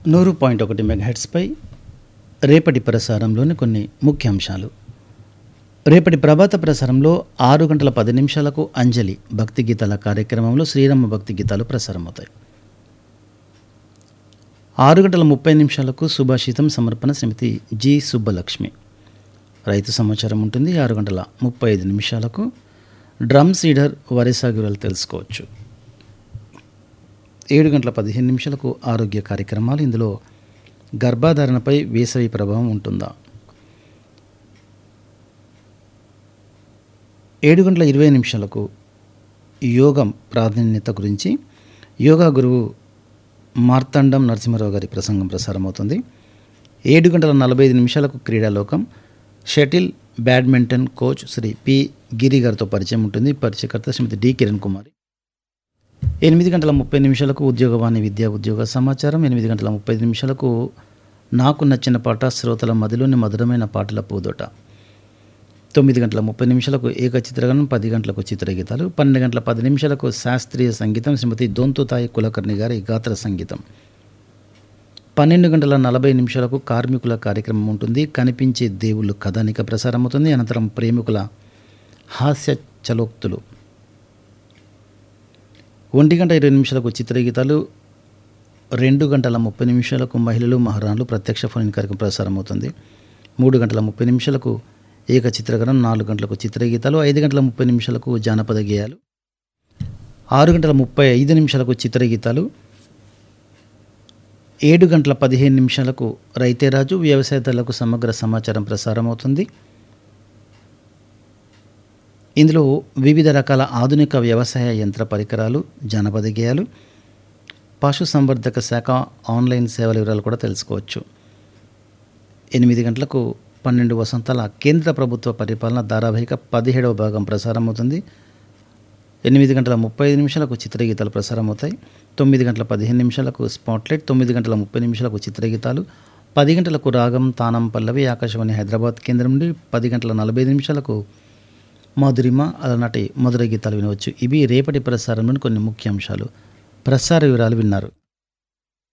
నూరు పాయింట్ ఒకటి మెగాహెట్స్పై రేపటి ప్రసారంలోని కొన్ని ముఖ్యాంశాలు రేపటి ప్రభాత ప్రసారంలో ఆరు గంటల పది నిమిషాలకు అంజలి భక్తి గీతాల కార్యక్రమంలో శ్రీరామ భక్తి గీతాలు ప్రసారమవుతాయి ఆరు గంటల ముప్పై నిమిషాలకు సుభాషితం సమర్పణ శ్రీమతి జి సుబ్బలక్ష్మి రైతు సమాచారం ఉంటుంది ఆరు గంటల ముప్పై ఐదు నిమిషాలకు డ్రమ్ సీడర్ వరి సాగు వివరాలు తెలుసుకోవచ్చు ఏడు గంటల పదిహేను నిమిషాలకు ఆరోగ్య కార్యక్రమాలు ఇందులో గర్భాధారణపై వేసవి ప్రభావం ఉంటుందా ఏడు గంటల ఇరవై నిమిషాలకు యోగం ప్రాధాన్యత గురించి యోగా గురువు మార్తాండం నరసింహారావు గారి ప్రసంగం ప్రసారమవుతుంది ఏడు గంటల నలభై ఐదు నిమిషాలకు క్రీడాలోకం shuttle badminton coach Shri P Giri గారితో పరిచయం ఉంటుంది పరిచయకర్త శ్రీమతి డి కిరణ్ కుమారి ఎనిమిది గంటల ముప్పై నిమిషాలకు ఉద్యోగవాణి విద్యా ఉద్యోగ సమాచారం ఎనిమిది గంటల ముప్పై నిమిషాలకు నాకు నచ్చిన పాట శ్రోతల మదిలోని మధురమైన పాటల పూదోట తొమ్మిది గంటల ముప్పై నిమిషాలకు ఏకచిత్రగణం పది గంటలకు చిత్రగీతాలు పన్నెండు గంటల పది నిమిషాలకు శాస్త్రీయ సంగీతం శ్రీమతి దొంతుతాయి కులకర్ణి గారి గాత్ర సంగీతం పన్నెండు గంటల నలభై నిమిషాలకు కార్మికుల కార్యక్రమం ఉంటుంది కనిపించే దేవుళ్ళు కథానిక ప్రసారమవుతుంది అనంతరం ప్రేమికుల హాస్య చలోక్తులు ఒంటి గంట ఇరవై నిమిషాలకు చిత్రగీతాలు రెండు గంటల ముప్పై నిమిషాలకు మహిళలు మహారాణులు ప్రత్యక్ష ఫోన్ కార్యక్రమం ప్రసారమవుతుంది మూడు గంటల ముప్పై నిమిషాలకు ఏక చిత్రగణం నాలుగు గంటలకు చిత్రగీతాలు ఐదు గంటల ముప్పై నిమిషాలకు జానపద గేయాలు ఆరు గంటల ముప్పై ఐదు నిమిషాలకు చిత్రగీతాలు ఏడు గంటల పదిహేను నిమిషాలకు రైతేరాజు వ్యవసాయదారులకు సమగ్ర సమాచారం ప్రసారమవుతుంది ఇందులో వివిధ రకాల ఆధునిక వ్యవసాయ యంత్ర పరికరాలు జానపద గేయాలు పశు సంవర్ధక శాఖ ఆన్లైన్ సేవల వివరాలు కూడా తెలుసుకోవచ్చు ఎనిమిది గంటలకు పన్నెండు వసంతాల కేంద్ర ప్రభుత్వ పరిపాలన ధారావాహిక పదిహేడవ భాగం ప్రసారమవుతుంది ఎనిమిది గంటల ముప్పై ఐదు నిమిషాలకు చిత్రగీతాలు ప్రసారమవుతాయి తొమ్మిది గంటల పదిహేను నిమిషాలకు స్పాట్లైట్ తొమ్మిది గంటల ముప్పై నిమిషాలకు చిత్రగీతాలు పది గంటలకు రాగం తానం పల్లవి ఆకాశవాణి హైదరాబాద్ కేంద్రం నుండి పది గంటల నలభై ఐదు నిమిషాలకు మధురిమ అలనాటి మధుర గీతాలు వినవచ్చు ఇవి రేపటి ప్రసారంలోని కొన్ని ముఖ్యాంశాలు ప్రసార వివరాలు విన్నారు